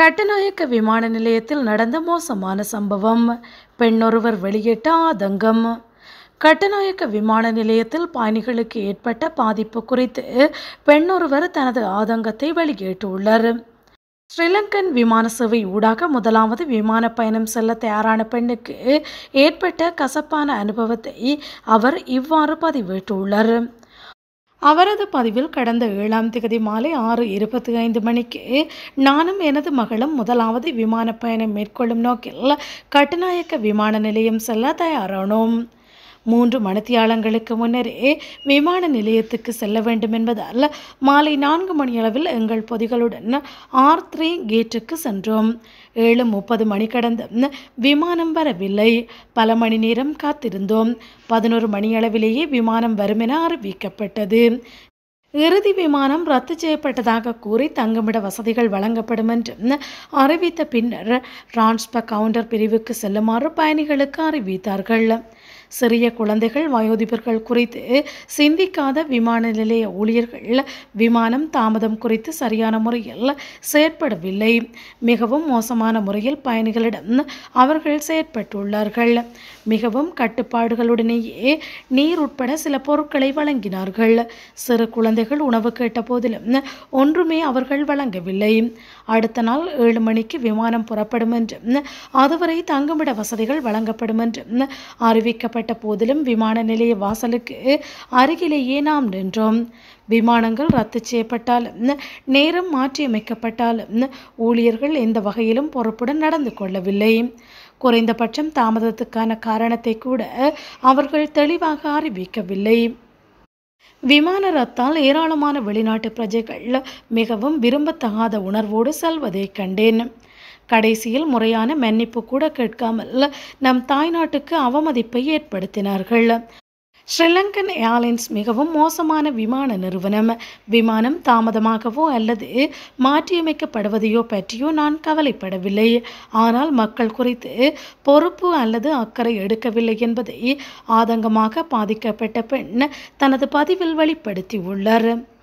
கட்டுநாயக்க விமான நிலையத்தில் நடந்த மோசமான சம்பவம் பெண்ணொருவர் வெளியிட்ட ஆதங்கம் கட்டுநாயக்க விமான நிலையத்தில் பயணிகளுக்கு ஏற்பட்ட பாதிப்பு குறித்து பெண்ணொருவர் தனது ஆதங்கத்தை வெளியிட்டுள்ளார் ஸ்ரீலங்கன் விமான சேவை ஊடாக முதலாவது விமான பயணம் செல்ல தயாரான பெண்ணுக்கு ஏற்பட்ட கசப்பான அனுபவத்தை அவர் இவ்வாறு பதிவிட்டுள்ளார் அவரது பதிவில் கடந்த ஏழாம் திகதி மாலை ஆறு இருபத்தி ஐந்து மணிக்கு நானும் எனது மகளும் முதலாவது விமான பயணம் மேற்கொள்ளும் நோக்கில் கட்டுநாயக்க விமான நிலையம் செல்ல தயாரானோம் மூன்று மணித்தியாலங்களுக்கு முன்னரே விமான நிலையத்துக்கு செல்ல வேண்டும் என்பதால் மாலை நான்கு மணியளவில் எங்கள் பொதிகளுடன் ஆர் த்ரீ கேட்டுக்கு சென்றோம் ஏழு முப்பது மணி கடந்த விமானம் வரவில்லை பல மணி நேரம் காத்திருந்தோம் பதினோரு மணியளவிலேயே விமானம் வரும் என அறிவிக்கப்பட்டது இறுதி விமானம் ரத்து செய்யப்பட்டதாக கூறி தங்குமிட வசதிகள் வழங்கப்படும் என்று அறிவித்த பின்னர் டிரான்ஸ்பர் கவுண்டர் பிரிவுக்கு செல்லுமாறு பயணிகளுக்கு அறிவித்தார்கள் சிறிய குழந்தைகள் வயோதிபர்கள் குறித்து சிந்திக்காத விமான நிலைய ஊழியர்கள் விமானம் தாமதம் குறித்து சரியான முறையில் செயற்படவில்லை மிகவும் மோசமான முறையில் பயணிகளிடம் அவர்கள் செயற்பட்டுள்ளார்கள் மிகவும் கட்டுப்பாடுகளுடனேயே நீர் உட்பட சில பொருட்களை வழங்கினார்கள் சிறு குழந்தைகள் உணவு கேட்ட போதிலும் ஒன்றுமே அவர்கள் வழங்கவில்லை அடுத்த நாள் ஏழு மணிக்கு விமானம் புறப்படும் என்றும் அதுவரை தங்குமிட வசதிகள் வழங்கப்படும் என்றும் அறிவிக்கப்பட்ட போதிலும் விமான நிலைய வாசலுக்கு அருகிலேயே நாம் நின்றோம் விமானங்கள் ரத்து செய்யப்பட்டாலும் நேரம் மாற்றியமைக்கப்பட்டாலும் ஊழியர்கள் எந்த வகையிலும் பொறுப்புடன் நடந்து கொள்ளவில்லை குறைந்தபட்சம் தாமதத்துக்கான காரணத்தை கூட அவர்கள் தெளிவாக அறிவிக்கவில்லை விமான ரத்தால் ஏராளமான வெளிநாட்டு பிரஜைகள் மிகவும் விரும்பத்தகாத உணர்வோடு செல்வதை கண்டேன் கடைசியில் முறையான மன்னிப்பு கூட கேட்காமல் நம் தாய்நாட்டுக்கு அவமதிப்பை ஏற்படுத்தினார்கள் ஸ்ரீலங்கன் ஏர்லைன்ஸ் மிகவும் மோசமான விமான நிறுவனம் விமானம் தாமதமாகவோ அல்லது மாற்றியமைக்கப்படுவதையோ பற்றியோ நான் கவலைப்படவில்லை ஆனால் மக்கள் குறித்து பொறுப்பு அல்லது அக்கறை எடுக்கவில்லை என்பதை ஆதங்கமாக பாதிக்கப்பட்ட பெண் தனது பதிவில் வெளிப்படுத்தியுள்ளார்